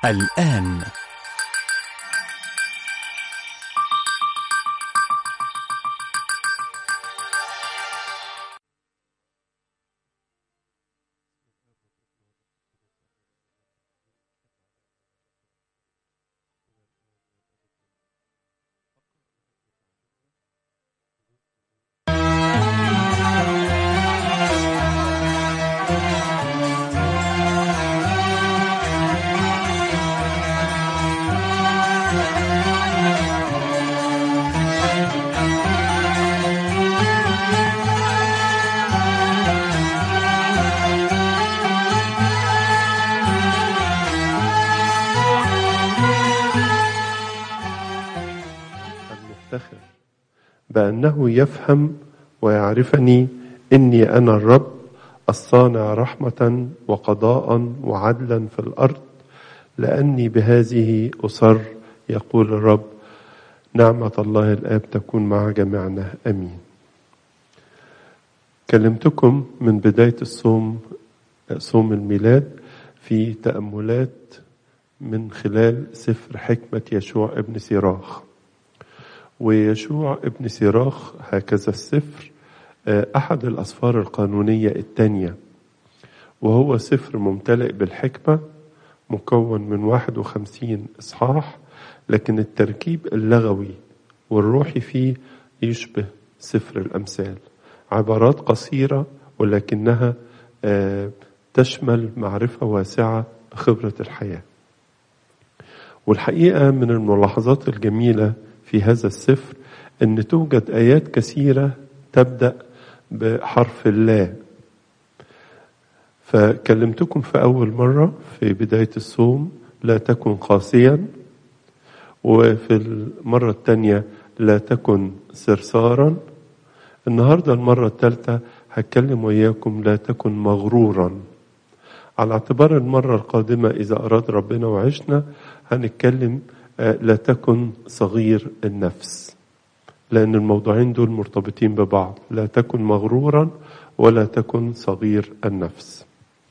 الآن المفتخر بأنه يفهم ويعرفني إني أنا الرب الصانع رحمة وقضاء وعدلا في الأرض لأني بهذه أصر يقول الرب نعمة الله الآب تكون مع جميعنا أمين كلمتكم من بداية الصوم صوم الميلاد في تأملات من خلال سفر حكمة يشوع ابن سيراخ ويشوع ابن سيراخ هكذا السفر أحد الأسفار القانونية الثانية وهو سفر ممتلئ بالحكمة مكون من 51 إصحاح لكن التركيب اللغوي والروحي فيه يشبه سفر الأمثال عبارات قصيرة ولكنها تشمل معرفة واسعة بخبرة الحياة والحقيقة من الملاحظات الجميلة في هذا السفر أن توجد آيات كثيرة تبدأ بحرف الله فكلمتكم في أول مرة في بداية الصوم لا تكن قاسيا وفي المرة الثانية لا تكن سرسارا النهاردة المرة الثالثة هتكلم وياكم لا تكن مغرورا على اعتبار المرة القادمة إذا أراد ربنا وعشنا هنتكلم لا تكن صغير النفس لأن الموضوعين دول مرتبطين ببعض لا تكن مغرورا ولا تكن صغير النفس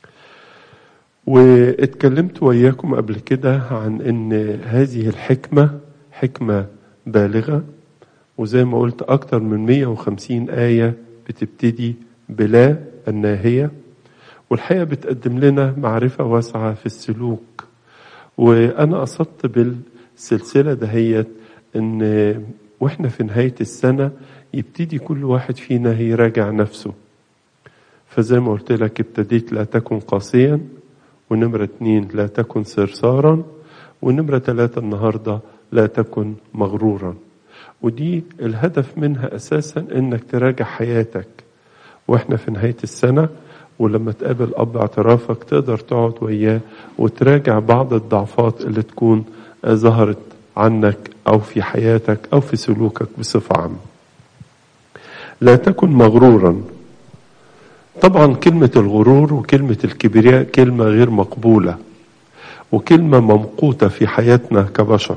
واتكلمت وياكم قبل كده عن ان هذه الحكمة حكمة بالغة وزي ما قلت أكتر من 150 آية بتبتدي بلا الناهية والحقيقة بتقدم لنا معرفة واسعة في السلوك وأنا قصدت بالسلسلة دهيت إن وإحنا في نهاية السنة يبتدي كل واحد فينا يراجع نفسه فزي ما قلت لك ابتديت لا تكن قاسيا ونمرة اتنين لا تكن سرسارا ونمرة ثلاثة النهاردة لا تكن مغرورا ودي الهدف منها أساسا إنك تراجع حياتك وإحنا في نهاية السنة ولما تقابل أب اعترافك تقدر تقعد وياه وتراجع بعض الضعفات اللي تكون ظهرت عنك أو في حياتك أو في سلوكك بصفة عامة لا تكن مغرورا طبعا كلمة الغرور وكلمة الكبرياء كلمة غير مقبولة وكلمة ممقوتة في حياتنا كبشر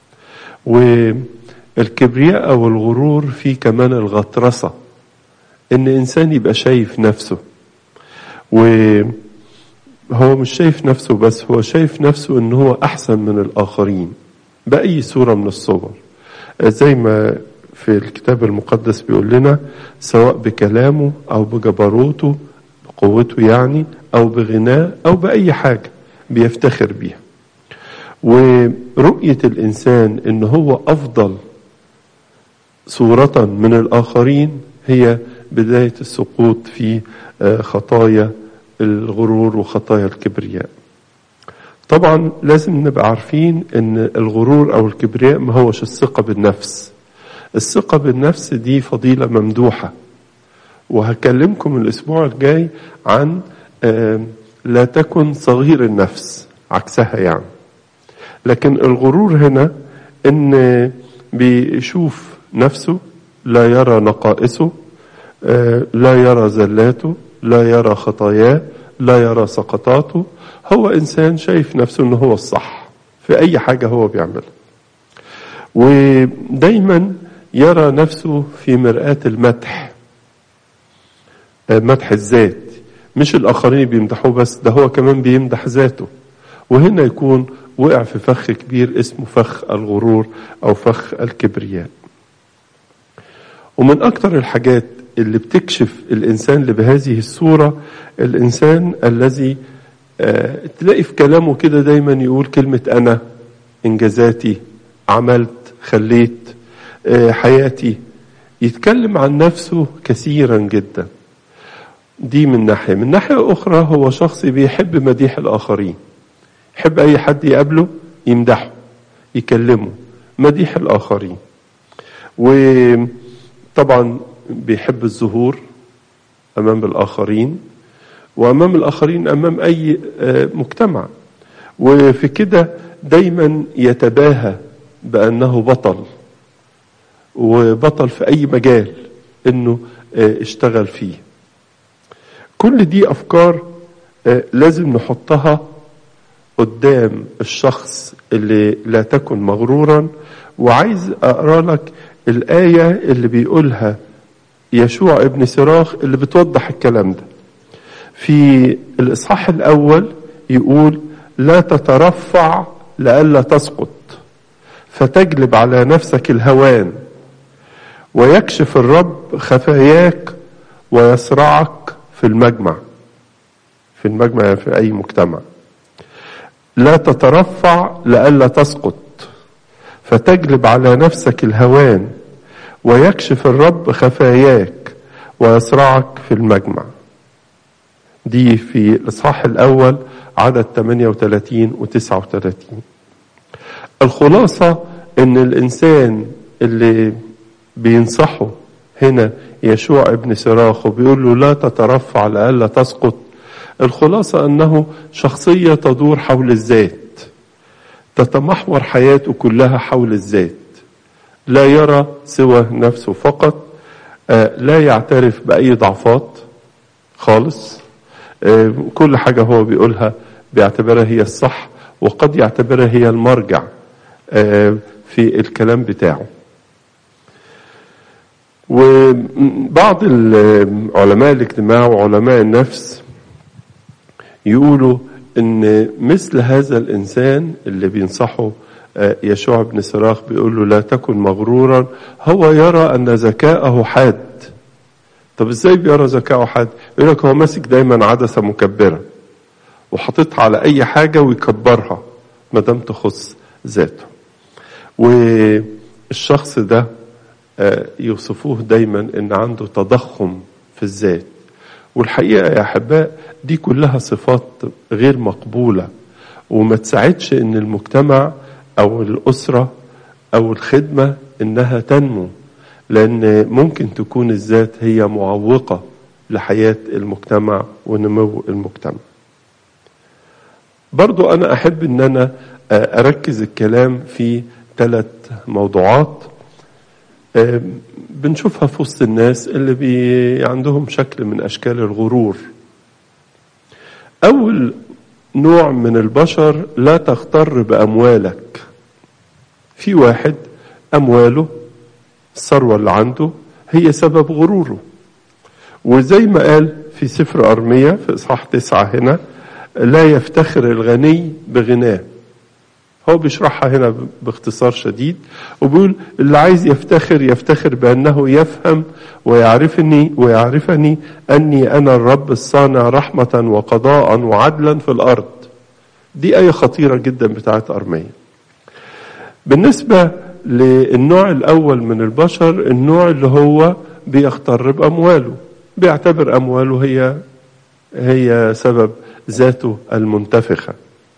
والكبرياء أو الغرور في كمان الغطرسة إن إنسان يبقى شايف نفسه وهو مش شايف نفسه بس هو شايف نفسه إن هو أحسن من الآخرين بأي صورة من الصور زي ما في الكتاب المقدس بيقول لنا سواء بكلامه أو بجبروته بقوته يعني أو بغناه أو بأي حاجة بيفتخر بيها ورؤية الإنسان إن هو أفضل صورة من الآخرين هي بداية السقوط في خطايا الغرور وخطايا الكبرياء طبعا لازم نبقى عارفين ان الغرور او الكبرياء ما هوش الثقة بالنفس الثقة بالنفس دي فضيلة ممدوحة وهكلمكم الاسبوع الجاي عن لا تكن صغير النفس عكسها يعني لكن الغرور هنا ان بيشوف نفسه لا يرى نقائصه لا يرى زلاته لا يرى خطاياه لا يرى سقطاته هو انسان شايف نفسه انه هو الصح في اي حاجه هو بيعملها ودايما يرى نفسه في مرآة المدح مدح الذات مش الآخرين بيمدحوه بس ده هو كمان بيمدح ذاته وهنا يكون وقع في فخ كبير اسمه فخ الغرور أو فخ الكبرياء ومن أكثر الحاجات اللي بتكشف الإنسان اللي بهذه الصورة الإنسان الذي آه تلاقي في كلامه كده دايما يقول كلمة أنا إنجازاتي عملت خليت آه حياتي يتكلم عن نفسه كثيرا جدا دي من ناحية من ناحية أخرى هو شخص بيحب مديح الآخرين يحب أي حد يقابله يمدحه يكلمه مديح الآخرين وطبعا بيحب الظهور أمام الآخرين وأمام الآخرين أمام أي مجتمع وفي كده دايما يتباهى بأنه بطل وبطل في أي مجال إنه اشتغل فيه كل دي أفكار لازم نحطها قدام الشخص اللي لا تكن مغرورا وعايز أقرأ لك الآية اللي بيقولها يشوع ابن سراخ اللي بتوضح الكلام ده في الإصحاح الأول يقول لا تترفع لئلا تسقط فتجلب على نفسك الهوان ويكشف الرب خفاياك ويصرعك في المجمع في المجمع في أي مجتمع لا تترفع لئلا تسقط فتجلب على نفسك الهوان ويكشف الرب خفاياك ويصرعك في المجمع دي في الإصحاح الأول عدد 38 و 39 الخلاصة إن الإنسان اللي بينصحه هنا يشوع ابن سراخ وبيقول له لا تترفع لئلا تسقط الخلاصة أنه شخصية تدور حول الذات تتمحور حياته كلها حول الذات لا يرى سوى نفسه فقط لا يعترف بأي ضعفات خالص كل حاجة هو بيقولها بيعتبرها هي الصح وقد يعتبرها هي المرجع في الكلام بتاعه وبعض علماء الاجتماع وعلماء النفس يقولوا ان مثل هذا الانسان اللي بينصحه يشوع بن سراخ بيقول له لا تكن مغرورا هو يرى ان ذكاءه حاد طب ازاي بيرى ذكاءه حاد يقول لك هو ماسك دايما عدسه مكبره وحاططها على اي حاجه ويكبرها ما دام تخص ذاته والشخص ده يوصفوه دايما ان عنده تضخم في الذات والحقيقه يا احباء دي كلها صفات غير مقبوله وما تساعدش ان المجتمع او الاسره او الخدمه انها تنمو لان ممكن تكون الذات هي معوقه لحياه المجتمع ونمو المجتمع برضو انا احب ان انا اركز الكلام في ثلاث موضوعات بنشوفها في وسط الناس اللي بي عندهم شكل من اشكال الغرور اول نوع من البشر لا تغتر باموالك في واحد امواله الثروه اللي عنده هي سبب غروره وزي ما قال في سفر ارميا في اصحاح تسعه هنا لا يفتخر الغني بغناه هو بيشرحها هنا باختصار شديد وبيقول اللي عايز يفتخر يفتخر بأنه يفهم ويعرفني ويعرفني أني أنا الرب الصانع رحمة وقضاء وعدلا في الأرض دي آية خطيرة جدا بتاعت أرمية بالنسبة للنوع الأول من البشر النوع اللي هو بيغتر بأمواله بيعتبر أمواله هي هي سبب ذاته المنتفخة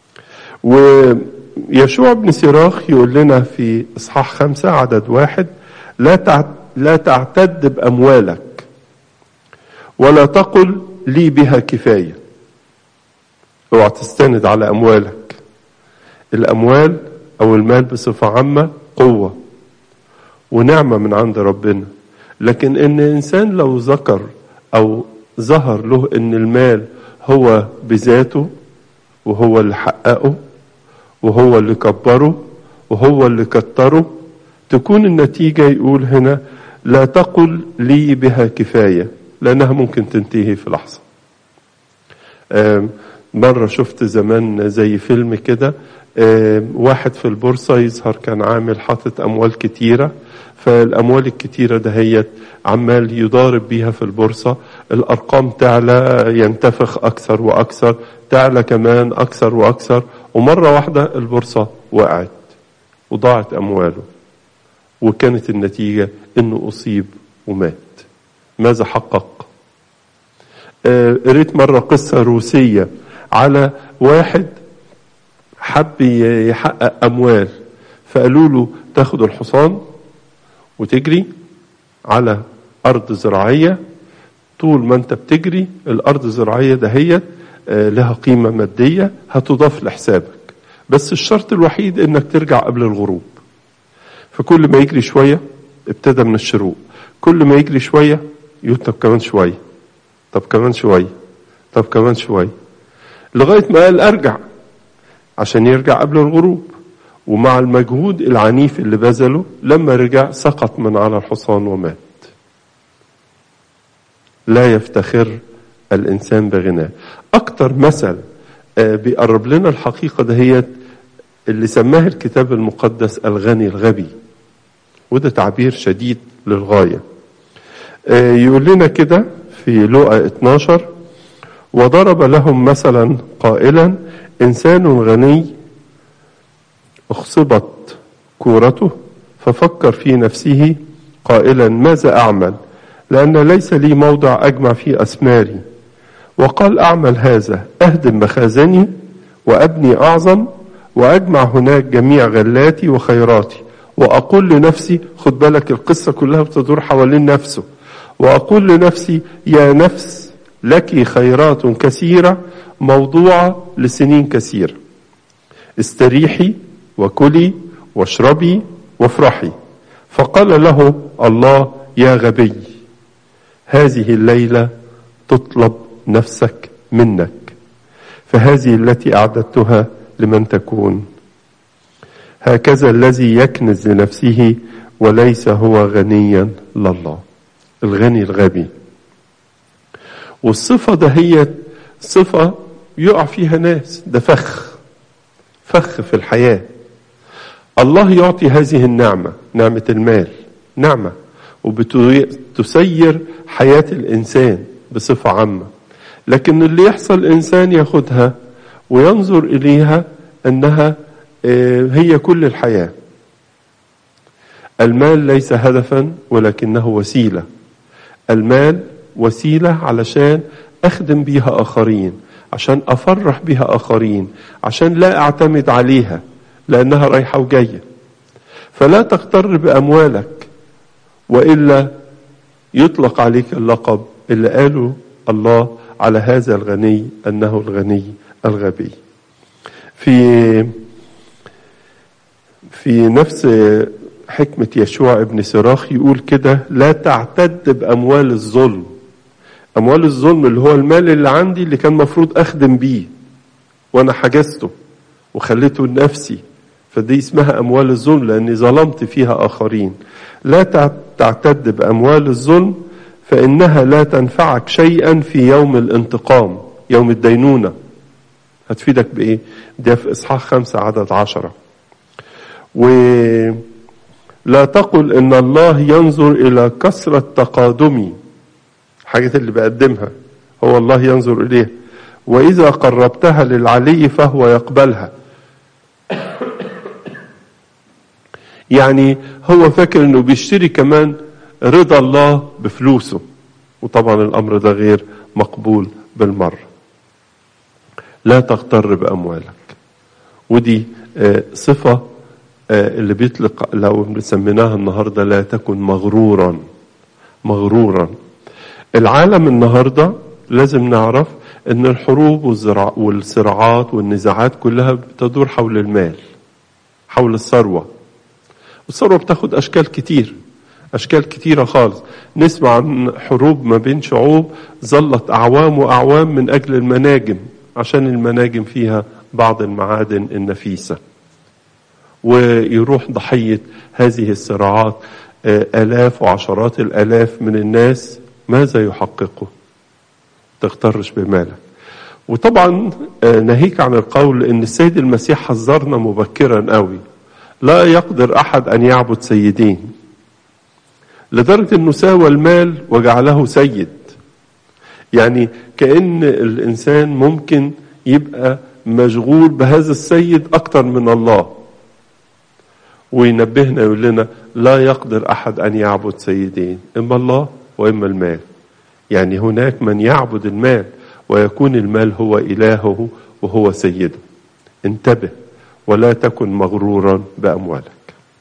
ويشوع بن سراخ يقول لنا في إصحاح خمسة عدد واحد لا لا تعتد بأموالك ولا تقل لي بها كفاية اوعى تستند على أموالك الأموال أو المال بصفة عامة قوة ونعمة من عند ربنا لكن إن إنسان لو ذكر أو ظهر له إن المال هو بذاته وهو اللي حققه وهو اللي كبره وهو اللي كتره تكون النتيجة يقول هنا لا تقل لي بها كفاية لأنها ممكن تنتهي في لحظة مرة شفت زمان زي فيلم كده آه، واحد في البورصة يظهر كان عامل حاطط أموال كتيرة فالأموال الكتيرة دهيت عمال يضارب بيها في البورصة الأرقام تعلى ينتفخ أكثر وأكثر تعلى كمان أكثر وأكثر ومرة واحدة البورصة وقعت وضاعت أمواله وكانت النتيجة إنه أصيب ومات ماذا حقق آه، قريت مرة قصة روسية على واحد حب ي- يحقق أموال فقالوا له تاخد الحصان وتجري على أرض زراعية طول ما أنت بتجري الأرض الزراعية دهيت آه، لها قيمة مادية هتضاف لحسابك بس الشرط الوحيد إنك ترجع قبل الغروب فكل ما يجري شوية ابتدى من الشروق كل ما يجري شوية يقول طب كمان شوية طب كمان شوية طب كمان شوية لغاية ما قال أرجع عشان يرجع قبل الغروب ومع المجهود العنيف اللي بذله لما رجع سقط من على الحصان ومات لا يفتخر الإنسان بغناه أكتر مثل آه، بيقرب لنا الحقيقة دهيت اللي سماه الكتاب المقدس الغني الغبي وده تعبير شديد للغاية آه، يقول لنا كده في لوقا 12 وضرب لهم مثلا قائلا إنسان غني اخصبت كورته ففكر في نفسه قائلا ماذا أعمل لأن ليس لي موضع أجمع فيه أسماري وقال أعمل هذا أهدم مخازني وأبني أعظم وأجمع هناك جميع غلاتي وخيراتي وأقول لنفسي خد بالك القصة كلها بتدور حوالين نفسه وأقول لنفسي يا نفس لك خيرات كثيرة موضوعة لسنين كثيرة استريحي وكلي واشربي وافرحي فقال له الله يا غبي هذه الليلة تطلب نفسك منك فهذه التي أعددتها لمن تكون هكذا الذي يكنز لنفسه وليس هو غنيا لله الغني الغبي والصفة ده هي صفة يقع فيها ناس ده فخ فخ في الحياة الله يعطي هذه النعمة نعمة المال نعمة وبتسير حياة الإنسان بصفة عامة لكن اللي يحصل إنسان ياخدها وينظر إليها أنها آه، هي كل الحياة المال ليس هدفا ولكنه وسيلة المال وسيلة علشان أخدم بيها آخرين عشان أفرح بيها آخرين عشان لا أعتمد عليها لأنها رايحة وجاية فلا تغتر بأموالك وإلا يطلق عليك اللقب اللي قاله الله على هذا الغني أنه الغني الغبي في في نفس حكمة يشوع ابن سراخ يقول كده لا تعتد بأموال الظلم أموال الظلم اللي هو المال اللي عندي اللي كان مفروض أخدم بيه وأنا حجزته وخليته لنفسي فدي اسمها أموال الظلم لأني ظلمت فيها آخرين لا تعتد بأموال الظلم فإنها لا تنفعك شيئا في يوم الانتقام يوم الدينونة هتفيدك بإيه ده في إصحاح خمسة عدد عشرة ولا تقل إن الله ينظر إلى كثرة تقادمي الحاجات اللي بقدمها هو الله ينظر إليها وإذا قربتها للعلي فهو يقبلها يعني هو فاكر انه بيشتري كمان رضا الله بفلوسه وطبعا الامر ده غير مقبول بالمره لا تغتر باموالك ودي صفه اللي بيطلق لو سميناها النهارده لا تكن مغرورا مغرورا العالم النهارده لازم نعرف ان الحروب والزراع والصراعات والنزاعات كلها بتدور حول المال حول الثروه والثروه بتاخد اشكال كتير اشكال كتيره خالص نسمع عن حروب ما بين شعوب ظلت اعوام واعوام من اجل المناجم عشان المناجم فيها بعض المعادن النفيسه ويروح ضحيه هذه الصراعات الاف وعشرات الالاف من الناس ماذا يحققه تغترش بمالك وطبعا ناهيك عن القول ان السيد المسيح حذرنا مبكرا قوي لا يقدر احد ان يعبد سيدين لدرجه انه ساوى المال وجعله سيد يعني كان الانسان ممكن يبقى مشغول بهذا السيد اكتر من الله وينبهنا يقول لنا لا يقدر احد ان يعبد سيدين اما الله واما المال يعني هناك من يعبد المال ويكون المال هو الهه وهو سيده انتبه ولا تكن مغرورا باموالك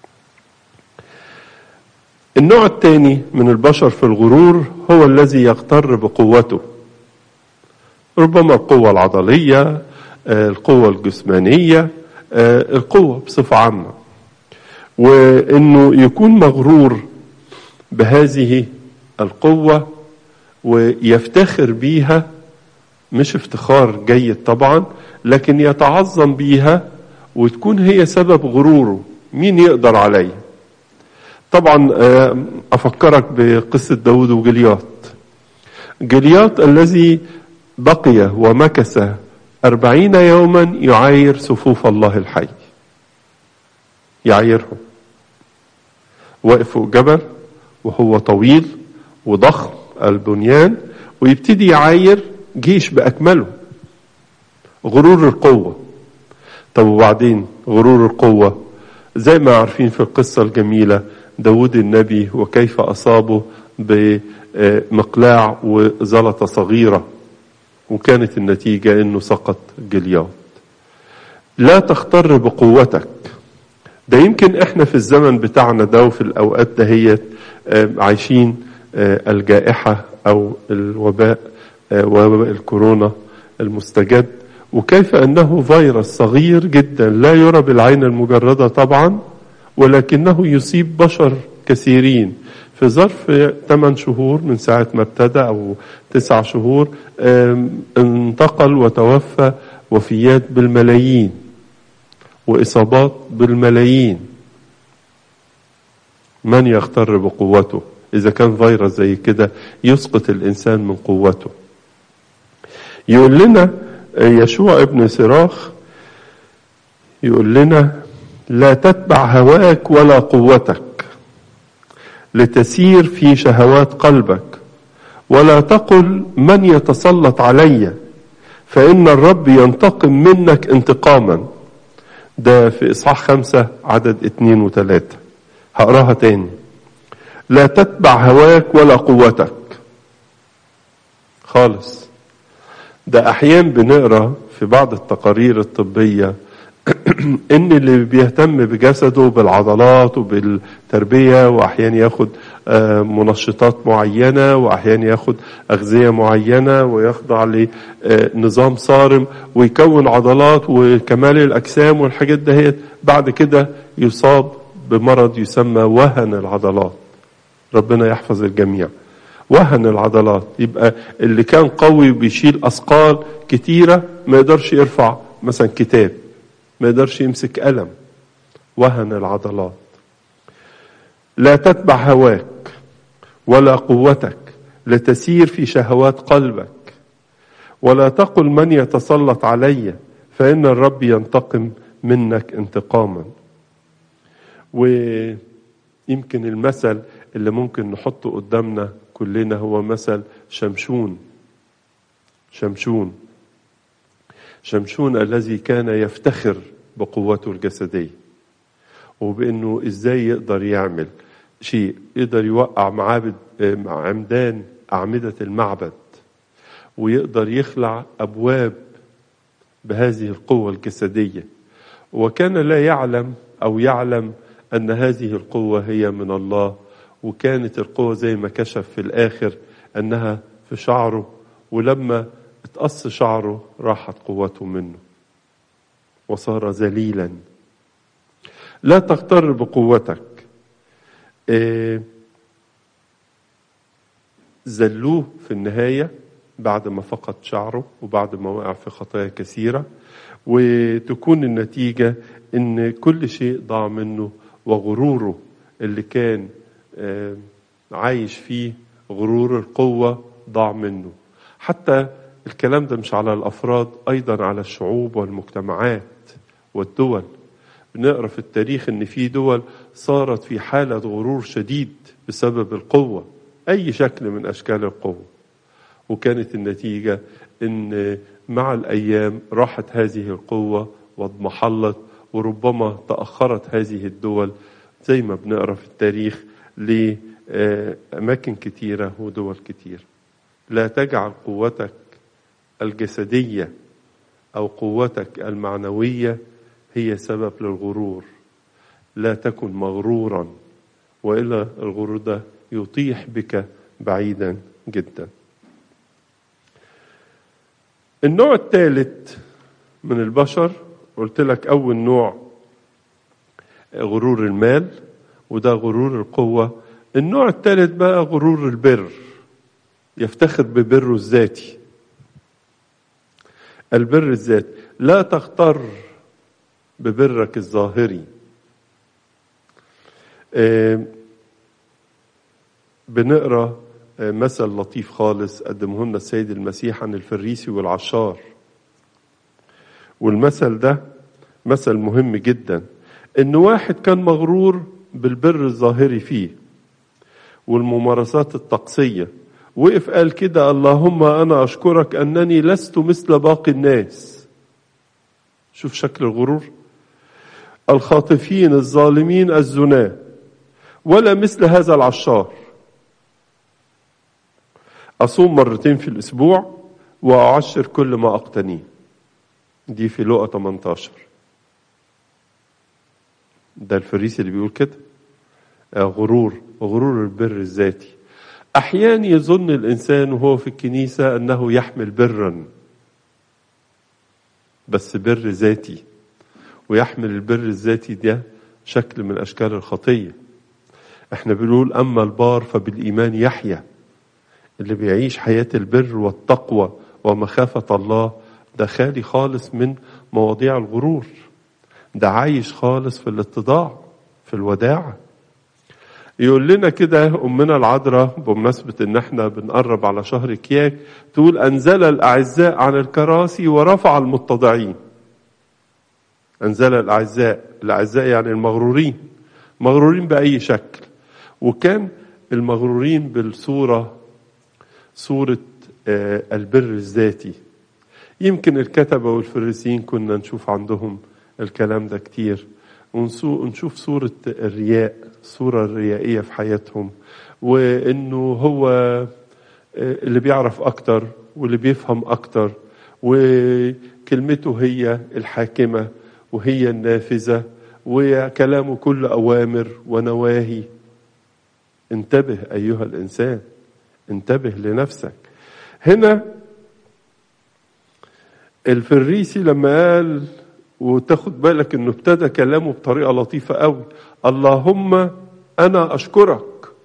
النوع الثاني من البشر في الغرور هو الذي يغتر بقوته ربما القوه العضليه القوه الجسمانيه القوه بصفه عامه وانه يكون مغرور بهذه القوه ويفتخر بيها مش افتخار جيد طبعا لكن يتعظم بيها وتكون هي سبب غروره مين يقدر عليا طبعا افكرك بقصه داود وجليات جليات الذي بقي ومكث أربعين يوما يعاير صفوف الله الحي يعايرهم واقف فوق جبل وهو طويل وضخم البنيان ويبتدي يعاير جيش بأكمله غرور القوة طب وبعدين غرور القوة زي ما عارفين في القصة الجميلة داود النبي وكيف أصابه بمقلاع وزلطة صغيرة وكانت النتيجة انه سقط جليات لا تختر بقوتك ده يمكن احنا في الزمن بتاعنا ده وفي الاوقات دهيت عايشين الجائحة او الوباء وباء الكورونا المستجد وكيف انه فيروس صغير جدا لا يرى بالعين المجردة طبعا ولكنه يصيب بشر كثيرين في ظرف 8 شهور من ساعة ما ابتدى أو تسع شهور انتقل وتوفى وفيات بالملايين وإصابات بالملايين من يغتر بقوته إذا كان فيروس زي كده يسقط الإنسان من قوته يقول لنا يشوع ابن صراخ يقول لنا لا تتبع هواك ولا قوتك لتسير في شهوات قلبك ولا تقل من يتسلط علي فإن الرب ينتقم منك انتقاما ده في إصحاح خمسة عدد اتنين وتلاتة هقراها تاني لا تتبع هواك ولا قوتك خالص ده أحيان بنقرأ في بعض التقارير الطبية ان اللي بيهتم بجسده بالعضلات وبالتربيه واحيانا ياخد منشطات معينه واحيانا ياخد اغذيه معينه ويخضع لنظام صارم ويكون عضلات وكمال الاجسام والحاجات دهيت بعد كده يصاب بمرض يسمى وهن العضلات ربنا يحفظ الجميع وهن العضلات يبقى اللي كان قوي وبيشيل اثقال كتيره ما يقدرش يرفع مثلا كتاب ما يقدرش يمسك قلم وهن العضلات لا تتبع هواك ولا قوتك لتسير في شهوات قلبك ولا تقل من يتسلط علي فإن الرب ينتقم منك انتقاما ويمكن المثل اللي ممكن نحطه قدامنا كلنا هو مثل شمشون شمشون شمشون الذي كان يفتخر بقوته الجسدية وبأنه إزاي يقدر يعمل شيء يقدر يوقع معابد عمدان أعمدة المعبد ويقدر يخلع أبواب بهذه القوة الجسدية وكان لا يعلم أو يعلم أن هذه القوة هي من الله وكانت القوة زي ما كشف في الآخر أنها في شعره ولما اتقص شعره راحت قوته منه وصار ذليلا لا تغتر بقوتك إيه زلوه في النهاية بعد ما فقد شعره وبعد ما وقع في خطايا كثيرة وتكون النتيجة ان كل شيء ضاع منه وغروره اللي كان عايش فيه غرور القوة ضاع منه حتى الكلام ده مش على الافراد ايضا على الشعوب والمجتمعات والدول بنقرا في التاريخ ان في دول صارت في حاله غرور شديد بسبب القوه اي شكل من اشكال القوه وكانت النتيجه ان مع الايام راحت هذه القوه واضمحلت وربما تاخرت هذه الدول زي ما بنقرا في التاريخ لاماكن كتيره ودول كتير لا تجعل قوتك الجسديه او قوتك المعنويه هي سبب للغرور لا تكن مغرورا والا الغرور ده يطيح بك بعيدا جدا النوع الثالث من البشر قلت لك اول نوع غرور المال وده غرور القوه النوع الثالث بقى غرور البر يفتخر ببره الذاتي البر الذاتي لا تغتر ببرك الظاهري بنقرا مثل لطيف خالص قدمه لنا السيد المسيح عن الفريسي والعشار والمثل ده مثل مهم جدا ان واحد كان مغرور بالبر الظاهري فيه والممارسات الطقسيه وقف قال كده اللهم انا اشكرك انني لست مثل باقي الناس شوف شكل الغرور الخاطفين الظالمين الزناه ولا مثل هذا العشار أصوم مرتين في الأسبوع وأعشر كل ما أقتنيه دي في لقى 18 ده الفريسي اللي بيقول كده غرور غرور البر الذاتي أحيانا يظن الإنسان وهو في الكنيسة أنه يحمل برا بس بر ذاتي ويحمل البر الذاتي ده شكل من أشكال الخطية احنا بنقول أما البار فبالإيمان يحيا اللي بيعيش حياة البر والتقوى ومخافة الله ده خالي خالص من مواضيع الغرور ده عايش خالص في الاتضاع في الوداعة يقول لنا كده أمنا العذراء بمناسبة إن احنا بنقرب على شهر كياك تقول أنزل الأعزاء عن الكراسي ورفع المتضعين أنزل الأعزاء الأعزاء يعني المغرورين مغرورين بأي شكل وكان المغرورين بالصورة صورة البر الذاتي يمكن الكتبة والفريسيين كنا نشوف عندهم الكلام ده كتير ونشوف صورة الرياء الصورة الريائية في حياتهم وإنه هو اللي بيعرف أكتر واللي بيفهم أكتر وكلمته هي الحاكمة وهي النافذة وكلامه كل أوامر ونواهي انتبه أيها الإنسان انتبه لنفسك هنا الفريسي لما قال وتاخد بالك انه ابتدى كلامه بطريقه لطيفه قوي اللهم انا اشكرك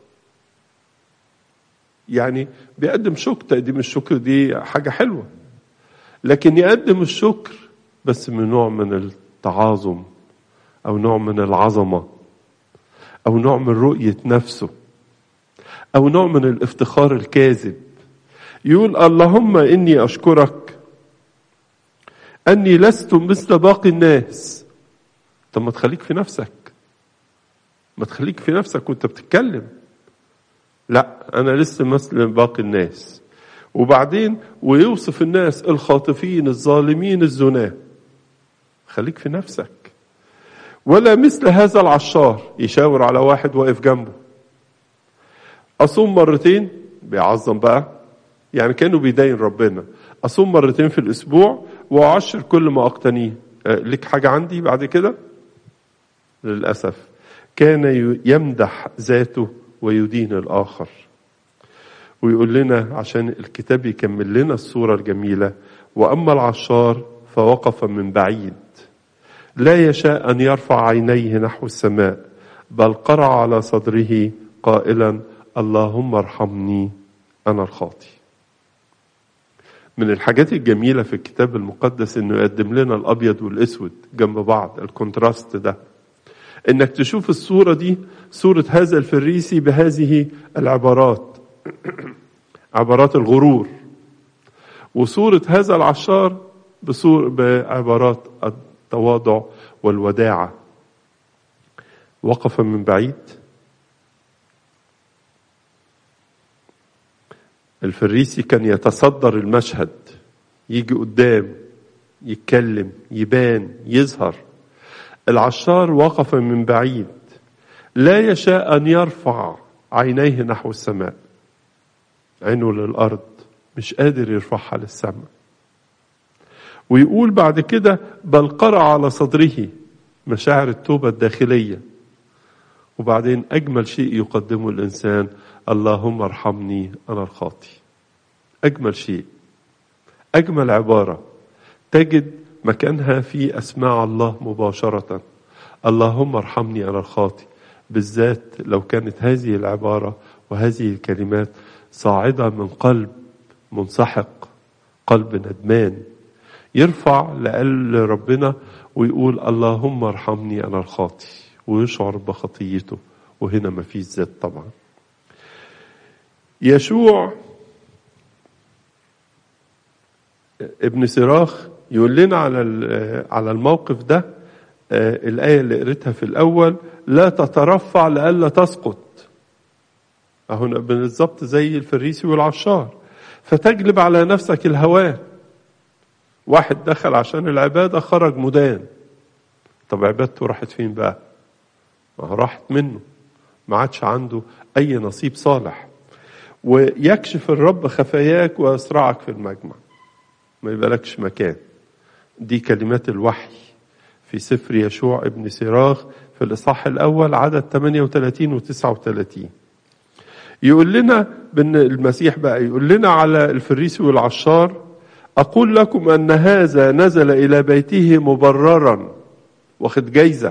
يعني بيقدم شكر تقديم الشكر دي حاجه حلوه لكن يقدم الشكر بس من نوع من التعاظم او نوع من العظمه او نوع من رؤيه نفسه او نوع من الافتخار الكاذب يقول اللهم اني اشكرك اني لست مثل باقي الناس طب ما تخليك في نفسك ما تخليك في نفسك وانت بتتكلم لا انا لسه مثل باقي الناس وبعدين ويوصف الناس الخاطفين الظالمين الزناه خليك في نفسك ولا مثل هذا العشار يشاور على واحد واقف جنبه اصوم مرتين بيعظم بقى يعني كانه بيدين ربنا اصوم مرتين في الاسبوع واعشر كل ما اقتنيه لك حاجه عندي بعد كده للاسف كان يمدح ذاته ويدين الاخر ويقول لنا عشان الكتاب يكمل لنا الصوره الجميله واما العشار فوقف من بعيد لا يشاء ان يرفع عينيه نحو السماء بل قرع على صدره قائلا اللهم ارحمني انا الخاطي من الحاجات الجميله في الكتاب المقدس انه يقدم لنا الابيض والاسود جنب بعض الكونتراست ده انك تشوف الصوره دي صوره هذا الفريسي بهذه العبارات عبارات الغرور وصورة هذا العشار بصور بعبارات التواضع والوداعة وقف من بعيد الفريسي كان يتصدر المشهد يجي قدام يتكلم يبان يظهر العشار وقف من بعيد لا يشاء ان يرفع عينيه نحو السماء عينه للارض مش قادر يرفعها للسماء ويقول بعد كده بل قرع على صدره مشاعر التوبه الداخليه وبعدين اجمل شيء يقدمه الانسان اللهم ارحمني انا الخاطي اجمل شيء اجمل عباره تجد مكانها في اسماع الله مباشره اللهم ارحمني انا الخاطي بالذات لو كانت هذه العباره وهذه الكلمات صاعده من قلب منسحق قلب ندمان يرفع لقل ربنا ويقول اللهم ارحمني انا الخاطي ويشعر بخطيته وهنا ما فيش ذات طبعا يشوع ابن سراخ يقول لنا على على الموقف ده الآية اللي قريتها في الأول لا تترفع لئلا تسقط أهو بالظبط زي الفريسي والعشار فتجلب على نفسك الهوان واحد دخل عشان العبادة خرج مدان طب عبادته راحت فين بقى ما راحت منه ما عادش عنده أي نصيب صالح ويكشف الرب خفاياك ويصرعك في المجمع ما يبقالكش مكان دي كلمات الوحي في سفر يشوع ابن سراخ في الإصحاح الأول عدد 38 و 39 يقول لنا بأن المسيح بقى يقول لنا على الفريسي والعشار أقول لكم أن هذا نزل إلى بيته مبررا واخد جايزة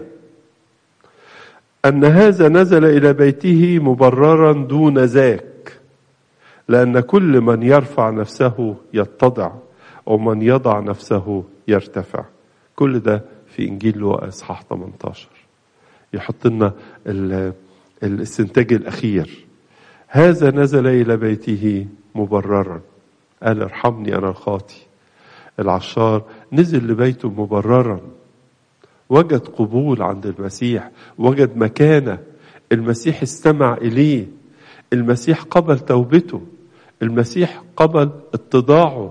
أن هذا نزل إلى بيته مبررا دون ذاك لأن كل من يرفع نفسه يتضع ومن يضع نفسه يرتفع كل ده في إنجيل لوقا إصحاح 18 يحط لنا الاستنتاج الأخير هذا نزل إلى بيته مبررا قال ارحمني أنا الخاطي العشار نزل لبيته مبررا وجد قبول عند المسيح وجد مكانة المسيح استمع إليه المسيح قبل توبته المسيح قبل اتضاعه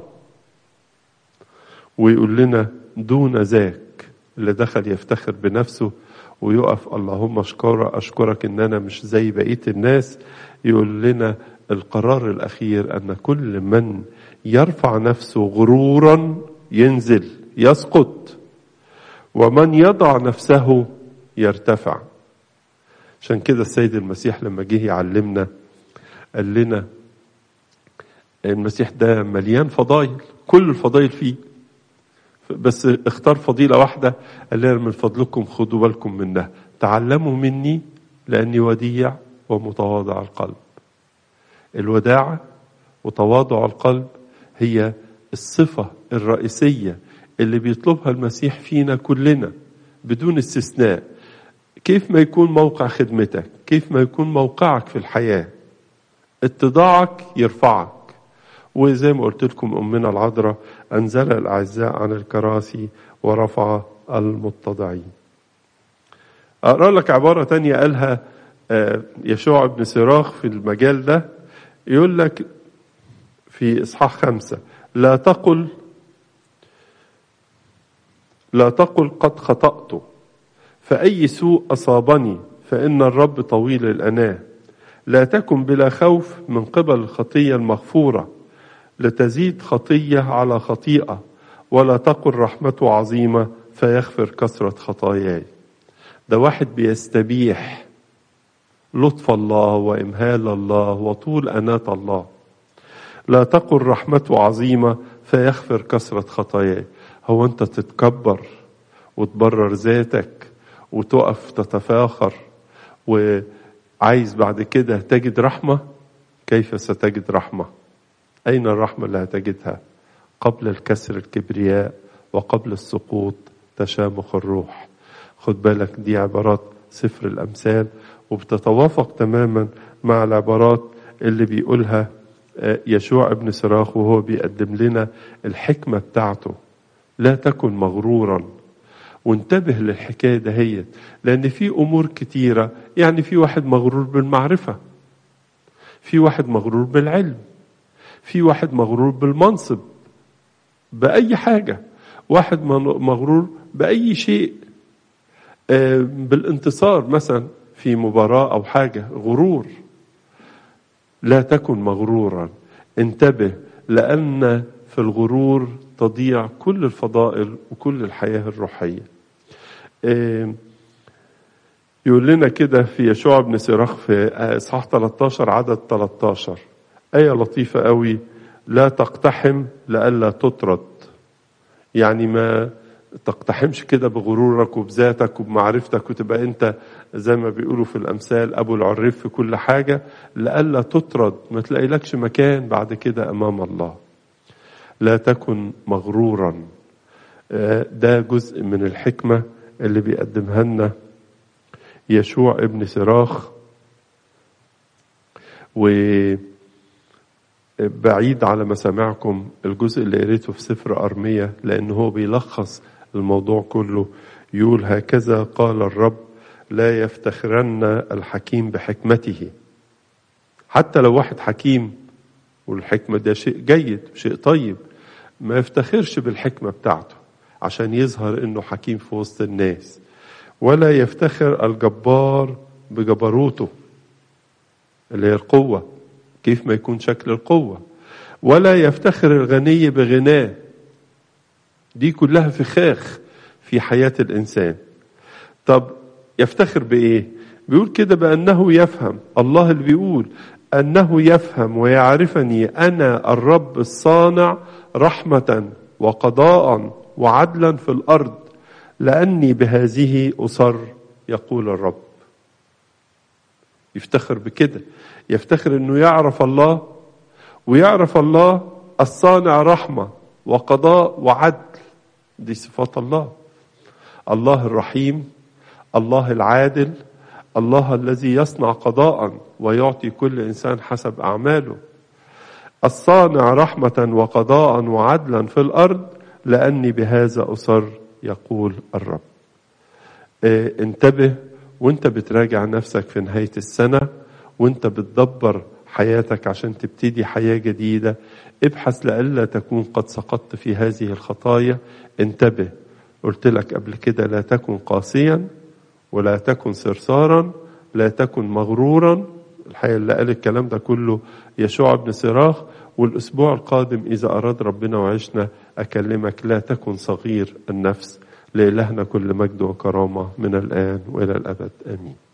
ويقول لنا دون ذاك اللي دخل يفتخر بنفسه ويقف اللهم اشكر اشكرك ان انا مش زي بقيه الناس يقول لنا القرار الاخير ان كل من يرفع نفسه غرورا ينزل يسقط ومن يضع نفسه يرتفع عشان كده السيد المسيح لما جه يعلمنا قال لنا المسيح ده مليان فضايل كل الفضايل فيه بس اختار فضيلة واحدة قال لنا من فضلكم خدوا بالكم منها تعلموا مني لأني وديع ومتواضع القلب الوداعة وتواضع القلب هي الصفة الرئيسية اللي بيطلبها المسيح فينا كلنا بدون استثناء كيف ما يكون موقع خدمتك كيف ما يكون موقعك في الحياة اتضاعك يرفعك وزي ما قلت لكم أمنا العذراء أنزل الأعزاء عن الكراسي ورفع المتضعين أقرأ لك عبارة تانية قالها يشوع بن سراخ في المجال ده يقول لك في إصحاح خمسة لا تقل لا تقل قد خطأت فأي سوء أصابني فإن الرب طويل الأناة لا تكن بلا خوف من قبل الخطية المغفورة لتزيد خطية على خطيئة ولا تقل رحمته عظيمة فيغفر كثرة خطاياي ده واحد بيستبيح لطف الله وإمهال الله وطول أناة الله لا تقل رحمته عظيمة فيغفر كثرة خطاياي هو أنت تتكبر وتبرر ذاتك وتقف تتفاخر وعايز بعد كده تجد رحمة كيف ستجد رحمة أين الرحمة اللي هتجدها قبل الكسر الكبرياء وقبل السقوط تشامخ الروح خد بالك دي عبارات سفر الأمثال وبتتوافق تماما مع العبارات اللي بيقولها يشوع ابن صراخ وهو بيقدم لنا الحكمة بتاعته لا تكن مغرورا وانتبه للحكاية دهيت لأن في أمور كتيرة يعني في واحد مغرور بالمعرفة في واحد مغرور بالعلم في واحد مغرور بالمنصب بأي حاجة واحد مغرور بأي شيء بالانتصار مثلا في مباراة أو حاجة غرور لا تكن مغرورا انتبه لأن في الغرور تضيع كل الفضائل وكل الحياة الروحية يقول لنا كده في يشوع بن سراخ في اصحاح 13 عدد 13 آية لطيفة قوي لا تقتحم لئلا تطرد يعني ما تقتحمش كده بغرورك وبذاتك وبمعرفتك وتبقى انت زي ما بيقولوا في الامثال ابو العريف في كل حاجه لئلا تطرد ما تلاقي لكش مكان بعد كده امام الله لا تكن مغرورا ده جزء من الحكمه اللي بيقدمها لنا يشوع ابن سراخ و بعيد على مسامعكم الجزء اللي قريته في سفر أرمية لأن هو بيلخص الموضوع كله يقول هكذا قال الرب لا يفتخرن الحكيم بحكمته حتى لو واحد حكيم والحكمة ده شيء جيد شيء طيب ما يفتخرش بالحكمة بتاعته عشان يظهر انه حكيم في وسط الناس ولا يفتخر الجبار بجبروته اللي هي القوة كيف ما يكون شكل القوة ولا يفتخر الغني بغناه دي كلها فخاخ في حياة الإنسان طب يفتخر بإيه بيقول كده بأنه يفهم الله اللي بيقول أنه يفهم ويعرفني أنا الرب الصانع رحمة وقضاء وعدلا في الأرض لأني بهذه أصر يقول الرب يفتخر بكده يفتخر انه يعرف الله ويعرف الله الصانع رحمه وقضاء وعدل دي صفات الله الله الرحيم الله العادل الله الذي يصنع قضاء ويعطي كل انسان حسب اعماله الصانع رحمه وقضاء وعدلا في الارض لاني بهذا اصر يقول الرب اه انتبه وانت بتراجع نفسك في نهايه السنه وانت بتدبر حياتك عشان تبتدي حياة جديدة ابحث لئلا تكون قد سقطت في هذه الخطايا انتبه قلت لك قبل كده لا تكن قاسيا ولا تكن صرصارا لا تكن مغرورا الحقيقة اللي قال الكلام ده كله يشوع بن صراخ والأسبوع القادم إذا أراد ربنا وعشنا أكلمك لا تكن صغير النفس لإلهنا كل مجد وكرامة من الآن وإلى الأبد آمين